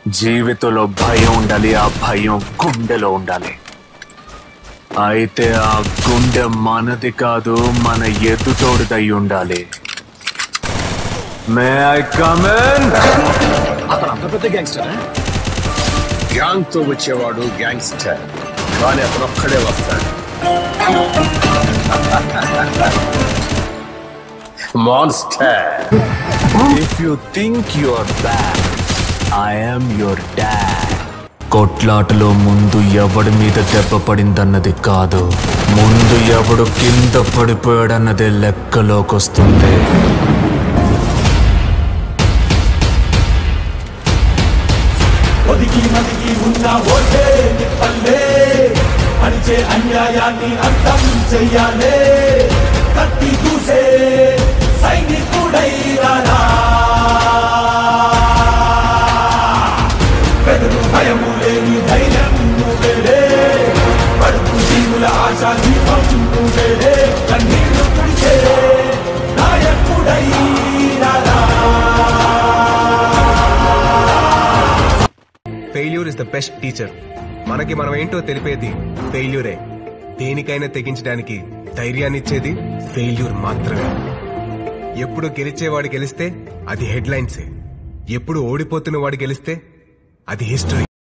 జీవితంలో భయం ఉండాలి ఆ భయం గుండెలో ఉండాలి అయితే ఆ గుండె మనది కాదు మన ఎదుటోడిదై ఉండాలి మే ఐ కమెన్ అతను అంత పెద్ద గ్యాంగ్స్టర్ గ్యాంగ్ తో వచ్చేవాడు గ్యాంగ్స్టర్ కానీ అతను ఒక్కడే వస్తాడు monster if you think you're bad I'm your dad కొట్లాటలో ముందు ఎవడి మీద దెబ్బ పడిందన్నది కాదు ముందు ఎవడు కింద పడిపోయాడన్నదే లెక్కలోకొస్తుంది ఒదిగి మదిగి ఉన్న ఓటే నిప్పల్లే అడిచే అన్యాయాన్ని అర్థం చెయ్యాలే కత్తి దూసే సైనికుడై రారా పెదరు భయము లేని ధైర్యం నువ్వేలే పడుకు జీవుల ఆశా దీపం నువ్వేలే కన్నీళ్లు కుడిచే నాయకుడై రారా failure is the best teacher మనకి మనం ఏంటో తెలిపేది ఫెయిల్యూరే దేనికైనా తెగించడానికి ధైర్యాన్ని ఇచ్చేది ఫెయిల్యూర్ మాత్రమే ఎప్పుడు గెలిచేవాడు గెలిస్తే అది హెడ్లైన్సే ఎప్పుడు ఓడిపోతున్న వాడు గెలిస్తే అది హిస్టరీ